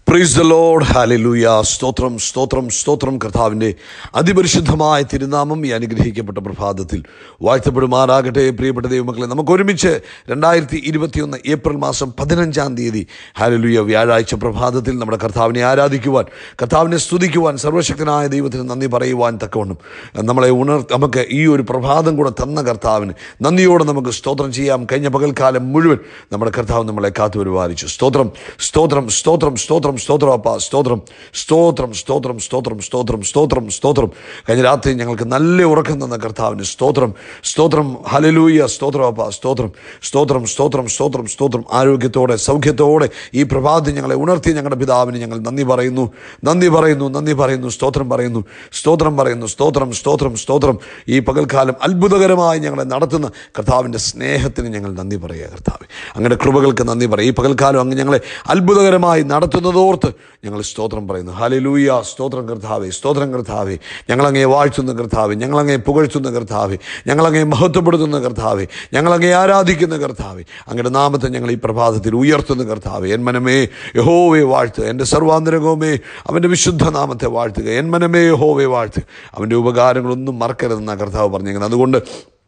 praise the load hallelujah സ്തോത്രം സ്തോത്രം സ്തോത്രം കർത്താവിൻ്റെ അതിപരിശുദ്ധമായ തിരുനാമം ഈ അനുഗ്രഹിക്കപ്പെട്ട പ്രഭാതത്തിൽ വാഴ്ത്തപ്പെടുമാറാകട്ടെ പ്രിയപ്പെട്ട ദൈവമക്കളെ നമുക്ക് ഒരുമിച്ച് രണ്ടായിരത്തി ഇരുപത്തിയൊന്ന് ഏപ്രിൽ മാസം പതിനഞ്ചാം തീയതി ഹാലലൂയ വ്യാഴാഴ്ച പ്രഭാതത്തിൽ നമ്മുടെ കർത്താവിനെ ആരാധിക്കുവാൻ കർത്താവിനെ സ്തുതിക്കുവാൻ സർവശക്തനായ ദൈവത്തിന് നന്ദി പറയുവാൻ തക്കവണ്ണം നമ്മളെ ഉണർ നമുക്ക് ഈ ഒരു പ്രഭാതം കൂടെ തന്ന കർത്താവിന് നന്ദിയോടെ നമുക്ക് സ്തോത്രം ചെയ്യാം കഴിഞ്ഞ പകൽക്കാലം മുഴുവൻ നമ്മുടെ കർത്താവ് നമ്മളെ കാത്തു പരിപാലിച്ചു സ്തോത്രം സ്തോത്രം സ്തോത്രം സ്തോത്രം സ്തോത്രം അപ്പ സ്തോത്രം സ്തോത്രം സ്തോത്രം സ്തോത്രം സ്തോത്രം സ്തോത്രം സ്തോത്രം കഴിഞ്ഞ രാത്രി ഞങ്ങൾക്ക് നല്ല ഉറക്കം തന്ന കർത്താവിന് സ്തോത്രം സ്തോത്രം ഹലലൂയ സ്തോത്രം അപ്പ സ്തോത്രം സ്തോത്രം സ്തോത്രം സ്തോത്രം സ്തോത്രം ആരോഗ്യത്തോടെ സൗഖ്യത്തോടെ ഈ പ്രഭാതം ഞങ്ങളെ ഉണർത്തി ഞങ്ങളുടെ പിതാവിന് ഞങ്ങൾ നന്ദി പറയുന്നു നന്ദി പറയുന്നു നന്ദി പറയുന്നു സ്തോത്രം പറയുന്നു സ്തോത്രം പറയുന്നു സ്തോത്രം സ്തോത്രം സ്തോത്രം ഈ പകൽക്കാലം അത്ഭുതകരമായി ഞങ്ങളെ നടത്തുന്ന കർത്താവിൻ്റെ സ്നേഹത്തിന് ഞങ്ങൾ നന്ദി പറയുക കർത്താവ് അങ്ങയുടെ കൃപകൾക്ക് നന്ദി പറയുക ഈ പകൽക്കാലം അങ്ങ് ഞങ്ങളെ അത്ഭുതകരമായി നടത്തുന്നതോർത്ത് ഞങ്ങൾ സ്തോത്രം പറയുന്നു ഹാലലൂയ സ്തോത്രം കർത്താവേ സ്തോത്രം കർത്താവേ ഞങ്ങളങ്ങേ വാഴ്ത്തുന്ന കർത്താവേ ഞങ്ങളങ്ങേ പുകഴ്ത്തുന്ന കർത്താവേ ഞങ്ങളങ്ങേ മഹത്വപ്പെടുത്തുന്ന കർത്താവേ ഞങ്ങളങ്ങേ ആരാധിക്കുന്ന കർത്താവേ അങ്ങയുടെ നാമത്തെ ഞങ്ങൾ ഈ പ്രഭാതത്തിൽ ഉയർത്തുന്ന കർത്താവേ എൻ മനമേ യഹോവേ വാഴ്ത്തുക എൻ്റെ സർവാന്തരംഗവുമേ അവൻ്റെ വിശുദ്ധ നാമത്തെ വാഴ്ത്തുക എൻ മനമേ യഹോവേ വാഴ്ത്തുക അവൻ്റെ ഉപകാരങ്ങളൊന്നും മറക്കരുതെന്ന കർത്താവ് പറഞ്ഞിരിക്കുന്നത് അതുകൊണ്ട്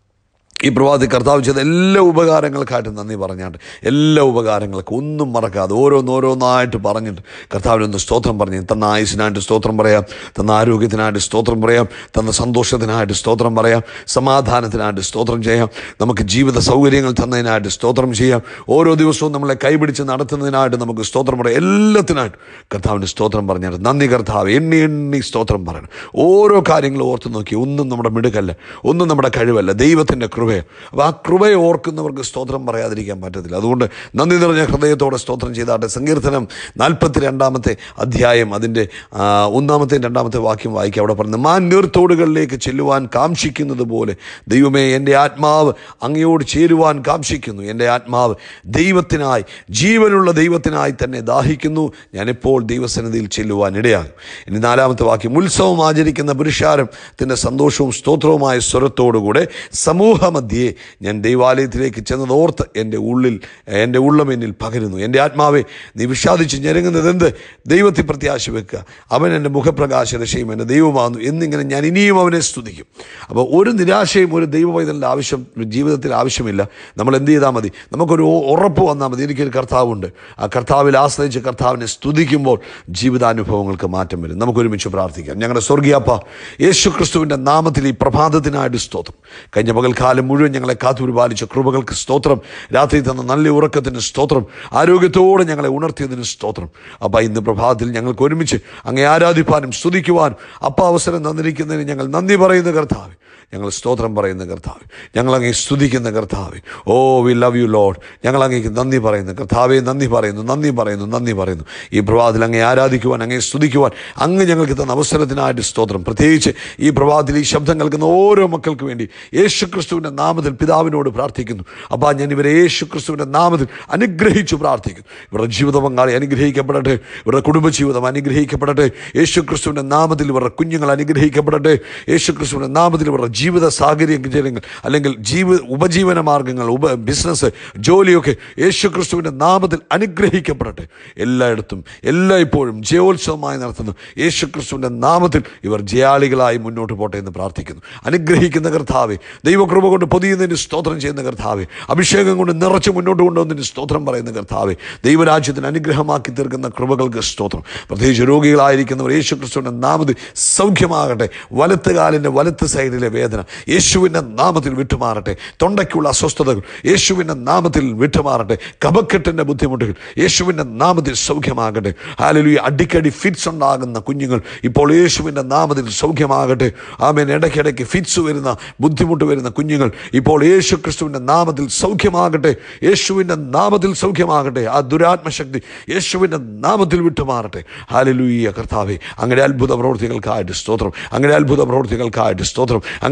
ഈ പ്രഭാതി കർത്താവ് ചെയ്ത എല്ലാ ഉപകാരങ്ങൾക്കായിട്ട് നന്ദി പറഞ്ഞാണ്ട് എല്ലാ ഉപകാരങ്ങൾക്കും ഒന്നും മറക്കാതെ ഓരോന്നോരോന്നായിട്ട് പറഞ്ഞിട്ട് കർത്താവിനൊന്ന് സ്തോത്രം പറഞ്ഞു തന്ന ആയുസിനായിട്ട് സ്തോത്രം പറയാം തന്ന ആരോഗ്യത്തിനായിട്ട് സ്തോത്രം പറയാം തന്ന സന്തോഷത്തിനായിട്ട് സ്തോത്രം പറയാം സമാധാനത്തിനായിട്ട് സ്തോത്രം ചെയ്യാം നമുക്ക് ജീവിത സൗകര്യങ്ങൾ തന്നതിനായിട്ട് സ്തോത്രം ചെയ്യാം ഓരോ ദിവസവും നമ്മളെ കൈപിടിച്ച് നടത്തുന്നതിനായിട്ട് നമുക്ക് സ്തോത്രം പറയാം എല്ലാത്തിനായിട്ട് കർത്താവിന് സ്തോത്രം പറഞ്ഞാൽ നന്ദി കർത്താവ് എണ്ണി എണ്ണി സ്തോത്രം പറയണം ഓരോ കാര്യങ്ങളും ഓർത്ത് നോക്കി ഒന്നും നമ്മുടെ മിടുക്കല്ല ഒന്നും നമ്മുടെ കഴിവല്ല ദൈവത്തിൻ്റെ കൃപ അപ്പോൾ ആ കൃപയെ ഓർക്കുന്നവർക്ക് സ്തോത്രം പറയാതിരിക്കാൻ പറ്റത്തില്ല അതുകൊണ്ട് നന്ദി നിറഞ്ഞ ഹൃദയത്തോടെ സ്തോത്രം ചെയ്താട്ടെ സങ്കീർത്തനം നാൽപ്പത്തി രണ്ടാമത്തെ അധ്യായം അതിൻ്റെ ആ, ഒന്നാമത്തെ രണ്ടാമത്തെ വാക്യം വായിക്കുക അവിടെ പറയുന്നത് മാൻ നീർത്തോടുകളിലേക്ക് ചെല്ലുവാൻ കാംക്ഷിക്കുന്നത് പോലെ ദൈവമേ എൻ്റെ ആത്മാവ് അങ്ങയോട് ചേരുവാൻ കാംക്ഷിക്കുന്നു എൻ്റെ ആത്മാവ് ദൈവത്തിനായി ജീവനുള്ള ദൈവത്തിനായി തന്നെ ദാഹിക്കുന്നു ഞാനിപ്പോൾ ദൈവസന്നിധിയിൽ ചെല്ലുവാൻ ഇടയാകും ഇനി നാലാമത്തെ വാക്യം ഉത്സവം ആചരിക്കുന്ന പുരുഷാരത്തിൻ്റെ സന്തോഷവും സ്തോത്രവുമായ സ്വരത്തോടുകൂടെ സമൂഹമധ്യേ ഞാൻ ദൈവാലയത്തിലേക്ക് ചെന്നതോർത്ത് എൻ്റെ ഉള്ളിൽ എൻ്റെ ഉള്ളം എന്നിൽ പകരുന്നു എൻ്റെ ആത്മാവെ നീ വിഷാദിച്ച് ഞെരുങ്ങുന്നത് എന്ത് ദൈവത്തിൽ പ്രത്യാശ വെക്കുക അവൻ എൻ്റെ മുഖപ്രകാശ രക്ഷയും എൻ്റെ ദൈവമാകുന്നു എന്നിങ്ങനെ ഞാൻ ഇനിയും അവനെ സ്തുതിക്കും അപ്പോൾ ഒരു നിരാശയും ഒരു ദൈവവൈതലിൻ്റെ ആവശ്യം ജീവിതത്തിൽ ആവശ്യമില്ല നമ്മൾ എന്ത് ചെയ്താൽ മതി നമുക്കൊരു ഉറപ്പ് വന്നാൽ മതി എനിക്കൊരു കർത്താവുണ്ട് ആ കർത്താവിൽ ആശ്രയിച്ച് കർത്താവിനെ സ്തുതിക്കുമ്പോൾ ജീവിതാനുഭവങ്ങൾക്ക് മാറ്റം വരും നമുക്കൊരുമിച്ച് പ്രാർത്ഥിക്കാം ഞങ്ങളുടെ സ്വർഗീയപ്പ യേശു ക്രിസ്തുവിൻ്റെ നാമത്തിൽ ഈ പ്രഭാതത്തിനായിട്ട് സ്തോത്രം കഴിഞ്ഞ പകൽക്കാലം മുഴുവൻ ഞങ്ങളെ കാത്തുപരിപാലിച്ച കൃപകൾക്ക് സ്തോത്രം രാത്രി തന്ന നല്ല ഉറക്കത്തിന് സ്തോത്രം ആരോഗ്യത്തോടെ ഞങ്ങളെ ഉണർത്തിയതിന് സ്തോത്രം അപ്പം ഇന്ന് പ്രഭാതത്തിൽ ഞങ്ങൾക്ക് ഒരുമിച്ച് അങ്ങേ ആരാധിപ്പാനും സ്തുതിക്കുവാനും അപ്പ അവസരം തന്നിരിക്കുന്നതിന് ഞങ്ങൾ നന്ദി പറയുന്ന കർത്താവ് ഞങ്ങൾ സ്തോത്രം പറയുന്ന കർത്താവ് ഞങ്ങൾ അങ്ങേ സ്തുതിക്കുന്ന കർത്താവ് oh we love you lord ഞങ്ങൾ അങ്ങേക്ക് നന്ദി പറയുന്നു കർത്താവെ നന്ദി പറയുന്നു നന്ദി പറയുന്നു നന്ദി പറയുന്നു ഈ പ്രഭാതത്തിൽ അങ്ങേ ആരാധിക്കുവാൻ അങ്ങേ സ്തുതിക്കുവാൻ അങ്ങ് ഞങ്ങൾക്ക് തന്ന അവസരത്തിനായിട്ട് സ്തോത്രം പ്രത്യേകിച്ച് ഈ പ്രഭാതത്തിൽ ഈ ശബ്ദം കേൾക്കുന്ന ഓരോ മക്കൾക്ക് വേണ്ടി യേശു ക്രിസ്തുവിൻ്റെ നാമത്തിൽ പിതാവിനോട് പ്രാർത്ഥിക്കുന്നു അപ്പോൾ ഞാൻ ഇവരെ യേശു ക്രിസ്തുവിൻ്റെ നാമത്തിൽ അനുഗ്രഹിച്ചു പ്രാർത്ഥിക്കുന്നു ഇവരുടെ ജീവിത പങ്കാളി അനുഗ്രഹിക്കപ്പെടട്ടെ ഇവരുടെ കുടുംബജീവിതം അനുഗ്രഹിക്കപ്പെടട്ടെ യേശു ക്രിസ്തുവിൻ്റെ നാമത്തിൽ ഇവരുടെ കുഞ്ഞുങ്ങൾ അനുഗ്രഹിക്കപ്പെടട്ടെ യേശു ക്രിസ്തുവിൻ്റെ നാമത്തിൽ ഇവരുടെ ജീവിത സാഹചര്യങ്ങൾ അല്ലെങ്കിൽ ജീവ ഉപജീവന മാർഗങ്ങൾ ഉപ ബിസിനസ് ജോലിയൊക്കെ യേശു ക്രിസ്തുവിൻ്റെ നാമത്തിൽ അനുഗ്രഹിക്കപ്പെടട്ടെ എല്ലായിടത്തും എല്ലായ്പ്പോഴും ജയോത്സവമായി നടത്തുന്നു യേശു ക്രിസ്തുവിൻ്റെ നാമത്തിൽ ഇവർ ജയാളികളായി മുന്നോട്ട് പോട്ടെ എന്ന് പ്രാർത്ഥിക്കുന്നു അനുഗ്രഹിക്കുന്ന കർത്താവെ ദൈവകൃപ കൊണ്ട് പൊതിയുന്നതിന് സ്തോത്രം ചെയ്യുന്ന കർത്താവെ അഭിഷേകം കൊണ്ട് നിറച്ച് മുന്നോട്ട് കൊണ്ടുവന്നതിന് സ്തോത്രം പറയുന്ന കർത്താവെ ദൈവരാജ്യത്തിന് അനുഗ്രഹമാക്കി തീർക്കുന്ന കൃപകൾക്ക് സ്തോത്രം പ്രത്യേകിച്ച് രോഗികളായിരിക്കുന്നവർ യേശു ക്രിസ്തുവിൻ്റെ നാമത്തിൽ സൗഖ്യമാകട്ടെ വലത്ത് കാലിൻ്റെ വലത്ത് സൈഡിലെ വേദന യേശുവിൻ്റെ നാമത്തിൽ വിട്ടുമാറട്ടെ തൊണ്ടയ്ക്കുള്ള അസ്വസ്ഥതകൾ യേശുവിൻ്റെ നാമത്തിൽ വിട്ടുമാറട്ടെ കപക്കെട്ടിൻ്റെ ബുദ്ധിമുട്ടുകൾ യേശുവിൻ്റെ നാമത്തിൽ സൗഖ്യമാകട്ടെ ഹാലലു അടിക്കടി ഫിറ്റ്സ് ഉണ്ടാകുന്ന കുഞ്ഞുങ്ങൾ ഇപ്പോൾ യേശുവിൻ്റെ നാമത്തിൽ സൗഖ്യമാകട്ടെ ആമേൻ ഇടയ്ക്കിടയ്ക്ക് ഫിറ്റ്സ് വരുന്ന ബുദ്ധിമുട്ട് വരുന്ന കുഞ്ഞുങ്ങൾ ഇപ്പോൾ യേശു ക്രിസ്തുവിൻ്റെ നാമത്തിൽ സൗഖ്യമാകട്ടെ യേശുവിൻ്റെ നാമത്തിൽ സൗഖ്യമാകട്ടെ ആ ദുരാത്മശക്തി യേശുവിൻ്റെ നാമത്തിൽ വിട്ടുമാറട്ടെ ഹാലലൂയ കർത്താവെ അങ്ങനെ അത്ഭുത പ്രവൃത്തികൾക്കായിട്ട് സ്തോത്രം അങ്ങനെ അത്ഭുത പ്രവൃത്തികൾക്കായിട്ട് സ്തോത്രം അങ്ങനെ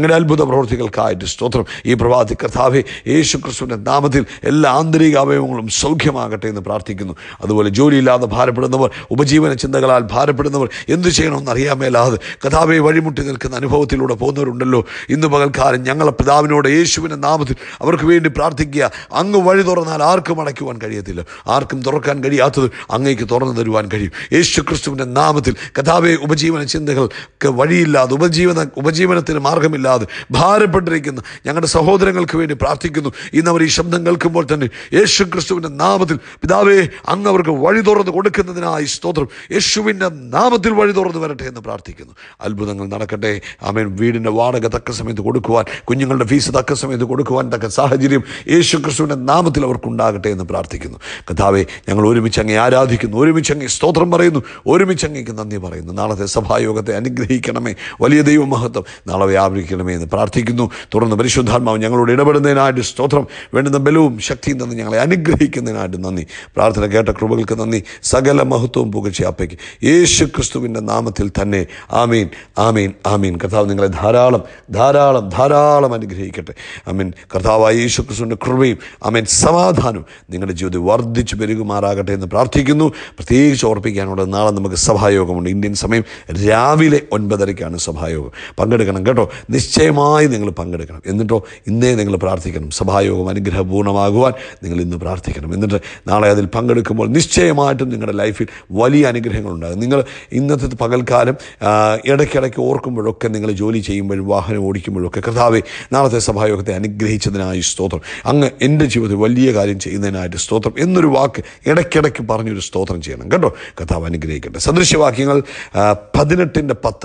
അങ്ങയുടെ അത്ഭുത പ്രവൃത്തികൾക്കായിട്ട് സ്തോത്രം ഈ പ്രഭാതി കർത്താവെ യേശു ക്രിസ്തുവിൻ്റെ നാമത്തിൽ എല്ലാ ആന്തരിക അവയവങ്ങളും സൗഖ്യമാകട്ടെ എന്ന് പ്രാർത്ഥിക്കുന്നു അതുപോലെ ജോലിയില്ലാതെ ഭാരപ്പെടുന്നവർ ഉപജീവന ചിന്തകളാൽ ഭാരപ്പെടുന്നവർ എന്തു ചെയ്യണമെന്ന് അറിയാമേലാതെ കഥാവെ വഴിമുട്ടി നിൽക്കുന്ന അനുഭവത്തിലൂടെ പോകുന്നവരുണ്ടല്ലോ ഇന്ന് പകൽക്കാലം ഞങ്ങളെ പിതാവിനോട് യേശുവിൻ്റെ നാമത്തിൽ അവർക്ക് വേണ്ടി പ്രാർത്ഥിക്കുക അങ്ങ് വഴി തുറന്നാൽ ആർക്കും അടയ്ക്കുവാൻ കഴിയത്തില്ല ആർക്കും തുറക്കാൻ കഴിയാത്തത് അങ്ങേക്ക് തുറന്നു തരുവാൻ കഴിയും യേശു ക്രിസ്തുവിൻ്റെ നാമത്തിൽ കഥാവെ ഉപജീവന ചിന്തകൾക്ക് വഴിയില്ലാതെ ഉപജീവന ഉപജീവനത്തിന് മാർഗമില്ലാതെ ഭാരപ്പെട്ടിരിക്കുന്ന ഞങ്ങളുടെ സഹോദരങ്ങൾക്ക് വേണ്ടി പ്രാർത്ഥിക്കുന്നു ഇന്ന് അവർ ഈ ശബ്ദം കേൾക്കുമ്പോൾ തന്നെ യേശു ക്രിസ്തുവിൻ്റെ നാമത്തിൽ പിതാവേ അങ്ങ് അവർക്ക് വഴി തുറന്ന് കൊടുക്കുന്നതിനായി സ്തോത്രം യേശുവിൻ്റെ നാമത്തിൽ വഴി തുറന്ന് വരട്ടെ എന്ന് പ്രാർത്ഥിക്കുന്നു അത്ഭുതങ്ങൾ നടക്കട്ടെ ആമേൻ വീടിൻ്റെ വാടക തക്ക സമയത്ത് കൊടുക്കുവാൻ കുഞ്ഞുങ്ങളുടെ ഫീസ് തക്ക സമയത്ത് കൊടുക്കുവാൻ തക്ക സാഹചര്യം യേശു ക്രിസ്തുവിൻ്റെ നാമത്തിൽ അവർക്കുണ്ടാകട്ടെ എന്ന് പ്രാർത്ഥിക്കുന്നു കഥാവെ ഞങ്ങൾ ഒരുമിച്ച് അങ്ങേ ആരാധിക്കുന്നു ഒരുമിച്ച് അങ്ങേ സ്തോത്രം പറയുന്നു ഒരുമിച്ച് അങ്ങേക്ക് നന്ദി പറയുന്നു നാളത്തെ സഭായോഗത്തെ അനുഗ്രഹിക്കണമേ വലിയ ദൈവമഹത്വം നാളെ വ്യാപരിക്കണമേ എന്ന് പ്രാർത്ഥിക്കുന്നു തുടർന്ന് പരിശുദ്ധാത്മാവ് ഞങ്ങളോട് ഇടപെടുന്നതിനായിട്ട് സ്തോത്രം വേണ്ടുന്ന ബലവും ശക്തിയും തന്ന് ഞങ്ങളെ അനുഗ്രഹിക്കുന്നതിനായിട്ട് നന്ദി പ്രാർത്ഥന കേട്ട കൃപകൾക്ക് നന്ദി സകല മഹത്വവും പുകഴ്ച അപ്പയ്ക്ക് യേശു ക്രിസ്തുവിൻ്റെ നാമത്തിൽ തന്നെ ആമീൻ ആമീൻ ആമീൻ കർത്താവ് നിങ്ങളെ ധാരാളം ധാരാളം ധാരാളം അനുഗ്രഹിക്കട്ടെ ആമീൻ കർത്താവായ യേശു ക്രിസ്തുവിൻ്റെ കൃപയും ആമീൻ സമാധാനവും നിങ്ങളുടെ ജീവിതത്തിൽ വർദ്ധിച്ചു പെരുകുമാറാകട്ടെ എന്ന് പ്രാർത്ഥിക്കുന്നു പ്രത്യേകിച്ച് ഓർപ്പിക്കാനുള്ളത് നാളെ നമുക്ക് സഭായോഗമുണ്ട് ഇന്ത്യൻ സമയം രാവിലെ ഒൻപതരയ്ക്കാണ് സഭായോഗം പങ്കെടുക്കണം കേട്ടോ നിശ്ചയമായി നിങ്ങൾ പങ്കെടുക്കണം എന്നിട്ടോ ഇന്നേ നിങ്ങൾ പ്രാർത്ഥിക്കണം സഭായോഗം അനുഗ്രഹപൂർണ്ണമാകുവാൻ നിങ്ങൾ ഇന്ന് പ്രാർത്ഥിക്കണം എന്നിട്ട് നാളെ അതിൽ പങ്കെടുക്കുമ്പോൾ നിശ്ചയമായിട്ടും നിങ്ങളുടെ ലൈഫിൽ വലിയ അനുഗ്രഹങ്ങളുണ്ടാകും നിങ്ങൾ ഇന്നത്തെ പകൽക്കാലം ആ, ഇടയ്ക്കിടയ്ക്ക് ഓർക്കുമ്പോഴൊക്കെ നിങ്ങൾ ജോലി ചെയ്യുമ്പോഴും വാഹനം ഓടിക്കുമ്പോഴൊക്കെ കർത്താവെ നാളത്തെ സഭായോഗത്തെ അനുഗ്രഹിച്ചതിനായി സ്തോത്രം അങ്ങ് എൻ്റെ ജീവിതത്തിൽ വലിയ കാര്യം ചെയ്യുന്നതിനായിട്ട് സ്തോത്രം എന്നൊരു വാക്ക് ഇടയ്ക്കിടയ്ക്ക് പറഞ്ഞൊരു സ്തോത്രം ചെയ്യണം കേട്ടോ കർത്താവ് അനുഗ്രഹിക്കട്ടെ സദൃശ്യവാക്യങ്ങൾ ആ, പതിനെട്ടിൻ്റെ പത്ത്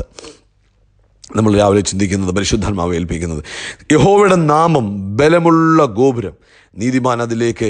നമ്മൾ രാവിലെ ചിന്തിക്കുന്നത് പരിശുദ്ധാത്മാവ് ഏൽപ്പിക്കുന്നത് യഹോവയുടെ നാമം ബലമുള്ള ഗോപുരം നീതിമാൻ അതിലേക്ക്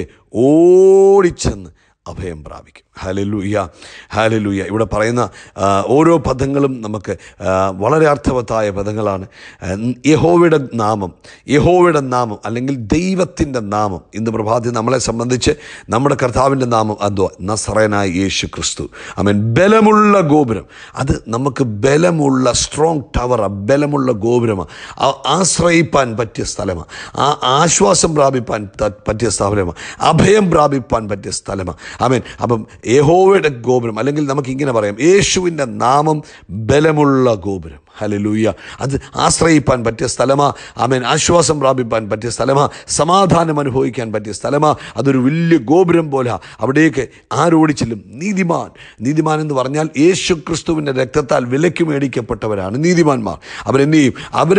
ഓടിച്ചെന്ന് അഭയം പ്രാപിക്കും ഹാലലൂയ ഹാലലൂയ ഇവിടെ പറയുന്ന ആ, ഓരോ പദങ്ങളും നമുക്ക് ആ, വളരെ അർത്ഥവത്തായ പദങ്ങളാണ് ആ, യഹോവയുടെ നാമം യഹോവയുടെ നാമം അല്ലെങ്കിൽ ദൈവത്തിൻ്റെ നാമം ഇന്ന് പ്രഭാതി നമ്മളെ സംബന്ധിച്ച് നമ്മുടെ കർത്താവിൻ്റെ നാമം അതോ നസറനായ യേശു ക്രിസ്തു അവൻ ബലമുള്ള ഗോപുരം അത് നമുക്ക് ബലമുള്ള സ്ട്രോങ് ടവറാണ് ബലമുള്ള ഗോപുരമാണ് ആ- ആശ്രയിപ്പാൻ പറ്റിയ സ്ഥലമാണ് ആ ആശ്വാസം പ്രാപിപ്പാൻ ത- പറ്റിയ സ്ഥലമാണ് അഭയം പ്രാപിപ്പാൻ പറ്റിയ സ്ഥലമാണ് ആമേൻ അപ്പം യഹോവയുടെ ഗോപുരം അല്ലെങ്കിൽ നമുക്ക് ഇങ്ങനെ പറയാം യേശുവിൻ്റെ നാമം ബലമുള്ള ഗോപുരം ഹലലൂയ അത് ആശ്രയിപ്പാൻ പറ്റിയ സ്ഥലമാ ആമേൻ ആശ്വാസം പ്രാപിപ്പാൻ പറ്റിയ സ്ഥലമാ സമാധാനം അനുഭവിക്കാൻ പറ്റിയ സ്ഥലമാ അതൊരു വലിയ ഗോപുരം പോലെ അവിടേക്ക് ആരോടിച്ചില്ലും നീതിമാൻ നീതിമാൻ എന്ന് പറഞ്ഞാൽ യേശു ക്രിസ്തുവിൻ്റെ രക്തത്താൽ വിലയ്ക്ക് മേടിക്കപ്പെട്ടവരാണ് നീതിമാന്മാർ അവരെന്ത് ചെയ്യും അവർ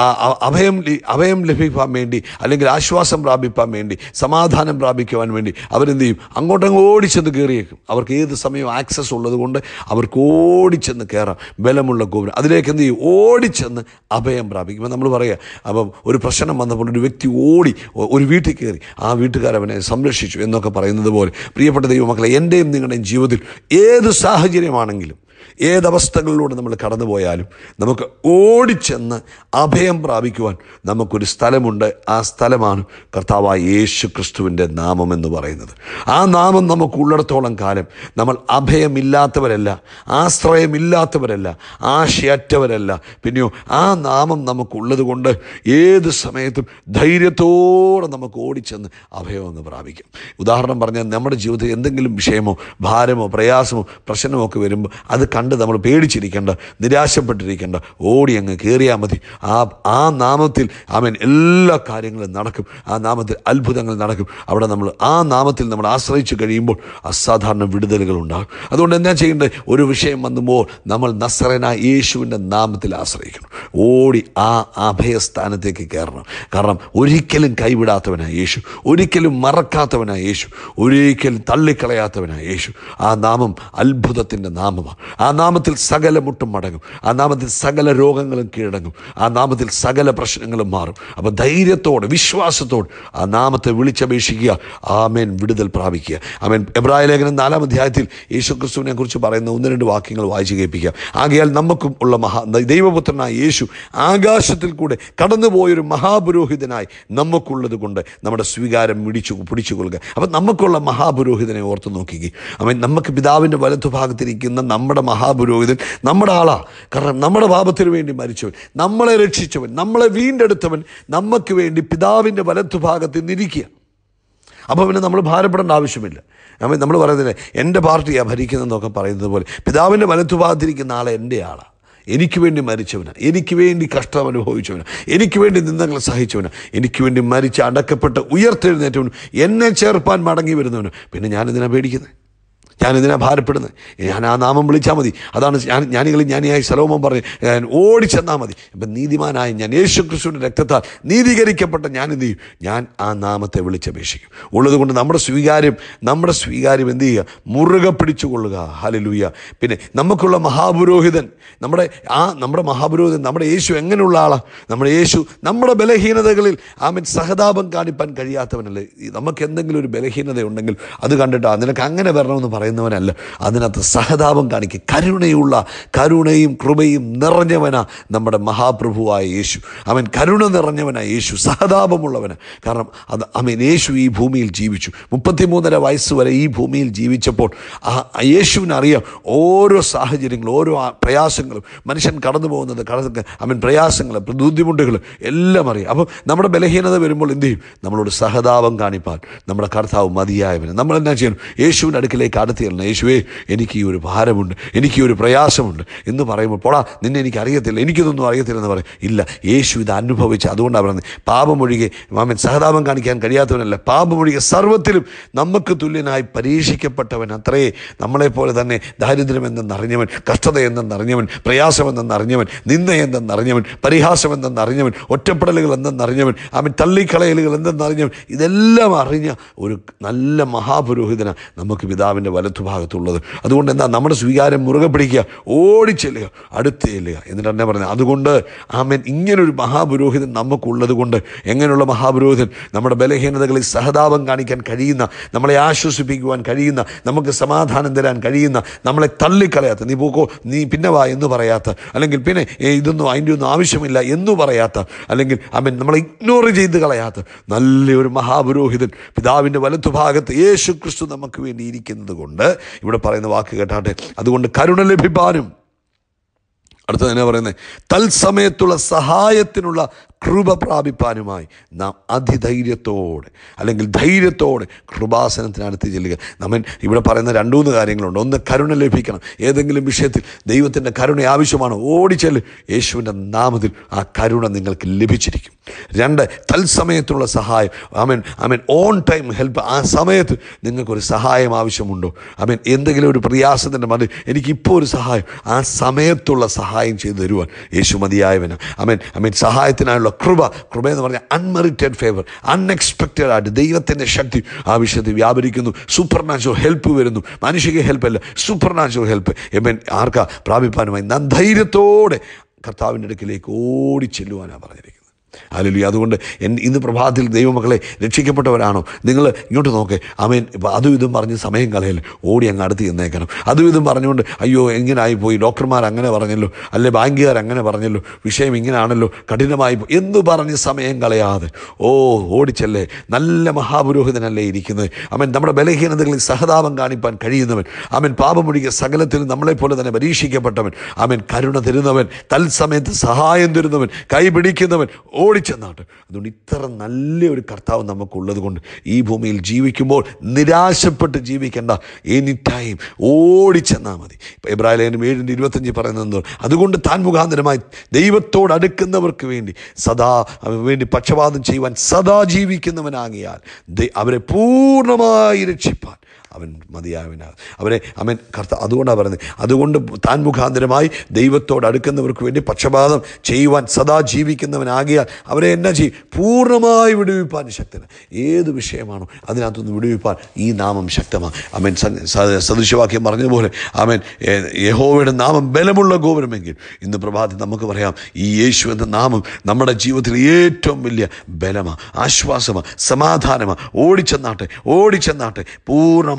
അഭയം ലി- അഭയം ലഭിക്കാൻ വേണ്ടി അല്ലെങ്കിൽ ആശ്വാസം പ്രാപിപ്പാൻ വേണ്ടി സമാധാനം പ്രാപിക്കുവാൻ വേണ്ടി അവരെന്ത് ചെയ്യും അങ്ങോട്ടങ്ങ് ഓടിച്ചെന്ന് കയറിയേക്കും അവർക്ക് ഏത് സമയവും ആക്സസ് ഉള്ളത് കൊണ്ട് അവർക്ക് ഓടിച്ചെന്ന് കയറാം ബലമുള്ള ഗോപുരം അതിലേക്ക് എന്ത് ചെയ്യും ഓടിച്ചെന്ന് അഭയം പ്രാപിക്കും ഇപ്പം നമ്മൾ പറയുക അപ്പം ഒരു പ്രശ്നം വന്നപ്പോൾ ഒരു വ്യക്തി ഓടി ഒ- ഒരു വീട്ടിൽ കയറി ആ വീട്ടുകാർ അവനെ സംരക്ഷിച്ചു എന്നൊക്കെ പറയുന്നത് പോലെ പ്രിയപ്പെട്ട ദൈവമക്കളെ എൻ്റെയും നിങ്ങളുടെയും ജീവിതത്തിൽ ഏത് സാഹചര്യമാണെങ്കിലും ഏതവസ്ഥകളിലൂടെ നമ്മൾ കടന്നു പോയാലും നമുക്ക് ഓടിച്ചെന്ന് അഭയം പ്രാപിക്കുവാൻ നമുക്കൊരു സ്ഥലമുണ്ട് ആ സ്ഥലമാണ് കർത്താവായ യേശു ക്രിസ്തുവിൻ്റെ നാമം എന്ന് പറയുന്നത് ആ നാമം നമുക്ക് ഉള്ളിടത്തോളം കാലം നമ്മൾ അഭയമില്ലാത്തവരല്ല ആശ്രയമില്ലാത്തവരല്ല ആശയറ്റവരല്ല പിന്നെയോ ആ നാമം നമുക്കുള്ളത് കൊണ്ട് ഏത് സമയത്തും ധൈര്യത്തോടെ നമുക്ക് ഓടിച്ചെന്ന് അഭയം എന്ന് പ്രാപിക്കാം ഉദാഹരണം പറഞ്ഞാൽ നമ്മുടെ ജീവിതത്തിൽ എന്തെങ്കിലും വിഷയമോ ഭാരമോ പ്രയാസമോ പ്രശ്നമോ ഒക്കെ വരുമ്പോൾ അത് കണ്ട് നമ്മൾ പേടിച്ചിരിക്കേണ്ട നിരാശപ്പെട്ടിരിക്കേണ്ട ഓടി അങ്ങ് കയറിയാൽ മതി ആ ആ നാമത്തിൽ ആമേൻ എല്ലാ കാര്യങ്ങളും നടക്കും ആ നാമത്തിൽ അത്ഭുതങ്ങൾ നടക്കും അവിടെ നമ്മൾ ആ നാമത്തിൽ നമ്മൾ ആശ്രയിച്ച് കഴിയുമ്പോൾ അസാധാരണ വിടുതലുകൾ ഉണ്ടാകും അതുകൊണ്ട് എന്താ ചെയ്യേണ്ടത് ഒരു വിഷയം വന്നുമ്പോൾ നമ്മൾ നസറന യേശുവിൻ്റെ നാമത്തിൽ ആശ്രയിക്കണം ഓടി ആ അഭയസ്ഥാനത്തേക്ക് കയറണം കാരണം ഒരിക്കലും കൈവിടാത്തവനായ യേശു ഒരിക്കലും മറക്കാത്തവനായ യേശു ഒരിക്കലും തള്ളിക്കളയാത്തവനായ യേശു ആ നാമം അത്ഭുതത്തിൻ്റെ നാമമാണ് ആ നാമത്തിൽ സകല മുട്ടും മടങ്ങും ആ നാമത്തിൽ സകല രോഗങ്ങളും കീഴടങ്ങും ആ നാമത്തിൽ സകല പ്രശ്നങ്ങളും മാറും അപ്പോൾ ധൈര്യത്തോടെ വിശ്വാസത്തോടെ ആ നാമത്തെ വിളിച്ചപേക്ഷിക്കുക ആമേൻ വിടുതൽ പ്രാപിക്കുക ആമേൻ എബ്രായ ലേഖനം നാലാം അധ്യായത്തിൽ യേശു ക്രിസ്തുവിനെ കുറിച്ച് പറയുന്ന ഒന്ന് രണ്ട് വാക്യങ്ങൾ വായിച്ചു കേൾപ്പിക്കാം ആകയാൽ നമുക്കും ഉള്ള മഹാ ദൈവപുത്രനായ യേശു ആകാശത്തിൽ കൂടെ കടന്നുപോയൊരു മഹാപുരോഹിതനായി നമുക്കുള്ളത് കൊണ്ട് നമ്മുടെ സ്വീകാരം പിടിച്ചു പിടിച്ചു കൊള്ളുക അപ്പം നമുക്കുള്ള മഹാപുരോഹിതനെ ഓർത്ത് നോക്കിക്കേ അവൻ നമുക്ക് പിതാവിൻ്റെ വലത്തുഭാഗത്തിരിക്കുന്ന നമ്മുടെ മഹാപുരോഹിതൻ നമ്മുടെ ആളാ കാരണം നമ്മുടെ പാപത്തിന് വേണ്ടി മരിച്ചവൻ നമ്മളെ രക്ഷിച്ചവൻ നമ്മളെ വീണ്ടെടുത്തവൻ നമുക്ക് വേണ്ടി പിതാവിൻ്റെ വലത്തുഭാഗത്ത് നിന്നിരിക്കുക അപ്പോൾ പിന്നെ നമ്മൾ ഭാരപ്പെടേണ്ട ആവശ്യമില്ല നമ്മൾ നമ്മൾ പറയുന്നില്ലേ എൻ്റെ പാർട്ടിയാണ് ഭരിക്കുന്നതെന്നൊക്കെ പറയുന്നത് പോലെ പിതാവിൻ്റെ വലത്തുഭാഗത്തിരിക്കുന്ന ആളെ എൻ്റെ ആളാണ് എനിക്ക് വേണ്ടി മരിച്ചവനാണ് എനിക്ക് വേണ്ടി കഷ്ടം അനുഭവിച്ചവനാണ് എനിക്ക് വേണ്ടി നിന്ദങ്ങൾ സഹിച്ചവനാണ് എനിക്ക് വേണ്ടി മരിച്ച് അടക്കപ്പെട്ട് ഉയർത്തെഴുന്നേറ്റവനും എന്നെ ചേർപ്പാൻ മടങ്ങി വരുന്നവനും പിന്നെ ഞാനിതിനാ പേടിക്കുന്നത് ഞാനിതിനാ ഭാരപ്പെടുന്നത് ഞാൻ ആ നാമം വിളിച്ചാൽ മതി അതാണ് ഞാൻ ജ്ഞാനികളിൽ ജ്ഞാനിയായി സലോമം പറഞ്ഞ് ഞാൻ ഓടിച്ചെന്നാൽ മതി ഇപ്പം നീതിമാനായ ഞാൻ യേശു ക്രിസ്തുവിൻ്റെ രക്തത്താൽ നീതീകരിക്കപ്പെട്ട ഞാൻ എന്ത് ചെയ്യും ഞാൻ ആ നാമത്തെ വിളിച്ചപേക്ഷിക്കും ഉള്ളതുകൊണ്ട് നമ്മുടെ സ്വീകാര്യം നമ്മുടെ സ്വീകാര്യം എന്ത് ചെയ്യുക മുറുകെ പിടിച്ചുകൊള്ളുക ഹലലൂയ പിന്നെ നമുക്കുള്ള മഹാപുരോഹിതൻ നമ്മുടെ ആ നമ്മുടെ മഹാപുരോഹിതൻ നമ്മുടെ യേശു എങ്ങനെയുള്ള ആളാണ് നമ്മുടെ യേശു നമ്മുടെ ബലഹീനതകളിൽ ആമൻ സഹതാപം കാണിപ്പാൻ കഴിയാത്തവനല്ലേ ഈ നമുക്ക് എന്തെങ്കിലും ഒരു ബലഹീനത ഉണ്ടെങ്കിൽ അത് കണ്ടിട്ട് "ആ, നിനക്ക് അങ്ങനെ വരണമെന്ന് പറയുന്നവനല്ല അതിനകത്ത് സഹതാപം കാണിക്കുക കരുണയുള്ള കരുണയും കൃപയും നിറഞ്ഞവനാ നമ്മുടെ മഹാപ്രഭുവായ യേശു അവൻ കരുണ നിറഞ്ഞവനായ യേശു സഹതാപമുള്ളവന് കാരണം അത് അവൻ യേശു ഈ ഭൂമിയിൽ ജീവിച്ചു മുപ്പത്തിമൂന്നര വയസ്സ് വരെ ഈ ഭൂമിയിൽ ജീവിച്ചപ്പോൾ ആ ആ യേശുവിനറിയാം ഓരോ സാഹചര്യങ്ങളും ഓരോ ആ പ്രയാസങ്ങളും മനുഷ്യൻ കടന്നു പോകുന്നത് കടന്ന് അവൻ പ്രയാസങ്ങൾ ബുദ്ധിമുട്ടുകൾ എല്ലാം അറിയാം അപ്പം നമ്മുടെ ബലഹീനത വരുമ്പോൾ എന്ത് ചെയ്യും നമ്മളോട് സഹതാപം കാണിപ്പാൻ നമ്മുടെ കർത്താവ് മതിയായവന് നമ്മൾ എന്നാ ചെയ്യണം യേശുവിൻ്റെ അടുക്കിലേക്ക് അടുത്ത് ചെല്ലണം യേശുവേ എനിക്ക് ഈ ഒരു ഭാരമുണ്ട് എനിക്ക് ഈ ഒരു പ്രയാസമുണ്ട് എന്ന് പറയുമ്പോൾ പോടാ നിന്നെ എനിക്ക് അറിയത്തില്ല എനിക്കിതൊന്നും അറിയത്തില്ലെന്ന് പറയും ഇല്ല യേശു ഇത് അനുഭവിച്ച് അതുകൊണ്ടാണ് പറയുന്നത് പാപമൊഴികെ മാമൻ സഹതാപം കാണിക്കാൻ കഴിയാത്തവനല്ല പാപമൊഴികെ സർവ്വത്തിലും നമുക്ക് തുല്യനായി പരീക്ഷിക്കപ്പെട്ടവൻ അത്രേ നമ്മളെപ്പോലെ തന്നെ ദാരിദ്ര്യം എന്തെന്നറിഞ്ഞവൻ കഷ്ടത എന്തെന്നറിഞ്ഞവൻ പ്രയാസം എന്തെന്നറിഞ്ഞവൻ നിന്ദ എന്തെന്നറിഞ്ഞവൻ പരിഹാസം എന്തെന്നറിഞ്ഞവൻ ഒറ്റപ്പെടലുകൾ എന്തെന്നറിഞ്ഞവൻ അവൻ തള്ളിക്കളയലുകൾ എന്തെന്നറിഞ്ഞവൻ ഇതെല്ലാം അറിഞ്ഞ ഒരു നല്ല മഹാപുരോഹിതന നമുക്ക് പിതാവിൻ്റെ വലത്തുഭാഗത്തുള്ളത് അതുകൊണ്ട് എന്താ നമ്മുടെ സ്വീകാരം മുറുകെ പിടിക്കുക ഓടിച്ചെല്ലുക അടുത്ത് ചെല്ലുക എന്നിട്ട് തന്നെ പറഞ്ഞത് അതുകൊണ്ട് ആമൻ ഇങ്ങനൊരു മഹാപുരോഹിതൻ നമുക്കുള്ളത് കൊണ്ട് എങ്ങനെയുള്ള മഹാപുരോഹിതൻ നമ്മുടെ ബലഹീനതകളിൽ സഹതാപം കാണിക്കാൻ കഴിയുന്ന നമ്മളെ ആശ്വസിപ്പിക്കുവാൻ കഴിയുന്ന നമുക്ക് സമാധാനം തരാൻ കഴിയുന്ന നമ്മളെ തള്ളിക്കളയാത്ത നീ പോക്കോ നീ പിന്നെ വാ എന്ന് പറയാത്ത അല്ലെങ്കിൽ പിന്നെ ഏ, ഇതൊന്നും അതിൻ്റെ ഒന്നും ആവശ്യമില്ല എന്ന് പറയാത്ത അല്ലെങ്കിൽ അവൻ നമ്മളെ ഇഗ്നോർ ചെയ്ത് കളയാത്ത നല്ലൊരു മഹാപുരോഹിതൻ പിതാവിൻ്റെ വലത്തുഭാഗത്ത് യേശു ക്രിസ്തു നമുക്ക് വേണ്ടി ഇരിക്കുന്നത് കൊണ്ട് ഇവിടെ പറയുന്ന വാക്ക് കേട്ടാട്ടെ അതുകൊണ്ട് കരുണ ലഭിപ്പാനും അടുത്ത തന്നെ പറയുന്നത് തത്സമയത്തുള്ള സഹായത്തിനുള്ള കൃപ പ്രാപിപ്പാനുമായി നാം അതിധൈര്യത്തോടെ അല്ലെങ്കിൽ ധൈര്യത്തോടെ കൃപാസനത്തിനടുത്ത് ചെല്ലുക നമ്മൻ ഇവിടെ പറയുന്ന രണ്ടു മൂന്ന് കാര്യങ്ങളുണ്ട് ഒന്ന് കരുണ ലഭിക്കണം ഏതെങ്കിലും വിഷയത്തിൽ ദൈവത്തിൻ്റെ കരുണ ആവശ്യമാണ് ഓടിച്ചെല്ല് യേശുവിൻ്റെ നാമത്തിൽ ആ കരുണ നിങ്ങൾക്ക് ലഭിച്ചിരിക്കും രണ്ട് തത്സമയത്തുള്ള സഹായം ആമൻ ആമൻ ഓൺ ടൈം ഹെൽപ്പ് ആ സമയത്ത് നിങ്ങൾക്കൊരു സഹായം ആവശ്യമുണ്ടോ ആമൻ എന്തെങ്കിലും ഒരു പ്രയാസത്തിൻ്റെ മതി എനിക്കിപ്പോൾ ഒരു സഹായം ആ സമയത്തുള്ള സഹായം ചെയ്തു തരുവാൻ യേശു മതിയായവന് അമേൻ അമേൻ സഹായത്തിനായുള്ള കൃപ കൃപ എന്ന് പറഞ്ഞാൽ അൺമെറിറ്റഡ് ഫേവർ അൺഎക്സ്പെക്റ്റഡ് ആയിട്ട് ദൈവത്തിൻ്റെ ശക്തി ആ വിഷയത്തിൽ വ്യാപരിക്കുന്നു സൂപ്പർ നാച്ചുറൽ ഹെൽപ്പ് വരുന്നു മാനുഷിക ഹെൽപ്പ് അല്ല സൂപ്പർ നാച്ചുറൽ ഹെൽപ്പ് എമേൻ ആർക്കാ പ്രാപിപ്പാനുമായി നാം ധൈര്യത്തോടെ കർത്താവിൻ്റെ അടുക്കിലേക്ക് ഓടി ചെല്ലുവാനാണ് പറഞ്ഞിരിക്കുന്നത് അല്ലല്ലോ അതുകൊണ്ട് എൻ ഇന്ന് പ്രഭാതത്തിൽ ദൈവമക്കളെ രക്ഷിക്കപ്പെട്ടവരാണോ നിങ്ങൾ ഇങ്ങോട്ട് നോക്കേ അമേൻ ഇപ്പം അതും ഇതും പറഞ്ഞ് സമയം കളയല് ഓടി അങ്ങ് അടുത്ത് ചെന്നേക്കണം അതും ഇതും പറഞ്ഞുകൊണ്ട് അയ്യോ എങ്ങനായി പോയി ഡോക്ടർമാർ അങ്ങനെ പറഞ്ഞല്ലോ അല്ലെ ബാങ്കുകാർ അങ്ങനെ പറഞ്ഞല്ലോ വിഷയം ഇങ്ങനെയാണല്ലോ കഠിനമായി പോയി എന്ന് പറഞ്ഞ് സമയം കളയാതെ ഓ ഓടിച്ചല്ലേ നല്ല മഹാപുരോഹിതനല്ലേ ഇരിക്കുന്നത് അവൻ നമ്മുടെ ബലഹീനതകളിൽ സഹതാപം കാണിപ്പാൻ കഴിയുന്നവൻ അവൻ പാപമൊഴികെ സകലത്തിൽ നമ്മളെപ്പോലെ തന്നെ പരീക്ഷിക്കപ്പെട്ടവൻ അവൻ കരുണ തരുന്നവൻ തത്സമയത്ത് സഹായം തരുന്നവൻ കൈ പിടിക്കുന്നവൻ ഓടിച്ചെന്നാട്ട് അതുകൊണ്ട് ഇത്ര നല്ല ഒരു കർത്താവ് നമുക്കുള്ളത് കൊണ്ട് ഈ ഭൂമിയിൽ ജീവിക്കുമ്പോൾ നിരാശപ്പെട്ട് ജീവിക്കേണ്ട എനി ടൈം ഓടിച്ചെന്നാൽ മതി ഇപ്പം എബ്രാഹിലേനും ഏഴിൻ്റെ ഇരുപത്തഞ്ച് പറയുന്നത് എന്തോ അതുകൊണ്ട് താൻ മുഖാന്തരമായി ദൈവത്തോട് അടുക്കുന്നവർക്ക് വേണ്ടി സദാ അവന് വേണ്ടി പക്ഷപാതം ചെയ്യുവാൻ സദാ ജീവിക്കുന്നവനാകിയാൽ ദൈ- അവരെ പൂർണ്ണമായി രക്ഷിപ്പാൻ അവൻ മതിയായവനാണ് അവരെ അവൻ കർത്ത അതുകൊണ്ടാണ് പറയുന്നത് അതുകൊണ്ട് താൻ മുഖാന്തരമായി ദൈവത്തോട് അടുക്കുന്നവർക്ക് വേണ്ടി പക്ഷപാതം ചെയ്യുവാൻ സദാ ജീവിക്കുന്നവനാകിയാൽ അവരെ എന്നാ ചെയ്യും പൂർണ്ണമായി വിടുവിപ്പാൻ ശക്തന് ഏത് വിഷയമാണോ അതിനകത്തുനിന്ന് വിടുവിപ്പാൻ ഈ നാമം ശക്തമാണ് അവൻ സദൃശവാക്യം പറഞ്ഞതുപോലെ അവൻ ഏ- യഹോവയുടെ നാമം ബലമുള്ള ഗോപുരമെങ്കിൽ ഇന്ന് പ്രഭാതത്തിൽ നമുക്ക് പറയാം ഈ യേശു എന്ന നാമം നമ്മുടെ ജീവിതത്തിൽ ഏറ്റവും വലിയ ബലമാണ് ആശ്വാസമാണ് സമാധാനമാണ് ഓടിച്ചെന്നാട്ടെ ഓടിച്ചെന്നാട്ടെ പൂർണ്ണമായി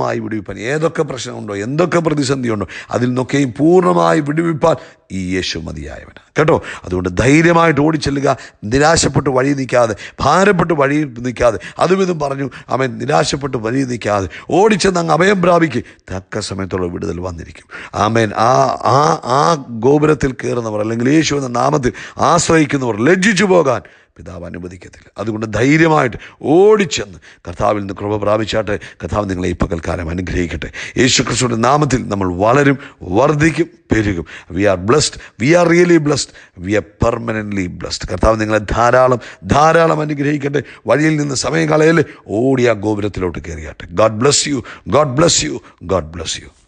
പൂർണ്ണമായി വിടുവിപ്പാൻ ഏതൊക്കെ പ്രശ്നമുണ്ടോ എന്തൊക്കെ പ്രതിസന്ധിയുണ്ടോ അതിൽ നിന്നൊക്കെയും പൂർണ്ണമായി വിടുവിപ്പാൻ ഈ യേശു മതിയായവന് കേട്ടോ അതുകൊണ്ട് ധൈര്യമായിട്ട് ഓടിച്ചെല്ലുക നിരാശപ്പെട്ട് വഴി നിൽക്കാതെ ഭാരപ്പെട്ട് വഴി നിൽക്കാതെ അതും ഇതും പറഞ്ഞു അവൻ നിരാശപ്പെട്ട് വഴി നിൽക്കാതെ ഓടിച്ചെന്ന് അങ്ങ് അഭയം പ്രാപിക്ക് തക്ക സമയത്തുള്ള വിടുതൽ വന്നിരിക്കും ആമേൻ ആ ആ ആ ഗോപുരത്തിൽ കയറുന്നവർ അല്ലെങ്കിൽ യേശു എന്ന നാമത്തിൽ ആശ്രയിക്കുന്നവർ ലജ്ജിച്ചു പോകാൻ പിതാവ് അനുവദിക്കത്തില്ല അതുകൊണ്ട് ധൈര്യമായിട്ട് ഓടിച്ചെന്ന് കർത്താവിൽ നിന്ന് കൃപ പ്രാപിച്ചാട്ടെ കർത്താവ് നിങ്ങളെ ഈ പകൽക്കാലം അനുഗ്രഹിക്കട്ടെ യേശു ക്രിസ്തുവിൻ്റെ നാമത്തിൽ നമ്മൾ വളരും വർദ്ധിക്കും പെരുകും we are blessed we are really blessed we are permanently blessed കർത്താവ് നിങ്ങളെ ധാരാളം ധാരാളം അനുഗ്രഹിക്കട്ടെ വഴിയിൽ നിന്ന് സമയം കളയല് ഓടി ആ ഗോപുരത്തിലോട്ട് കയറിയാട്ടെ God bless you God bless you God bless U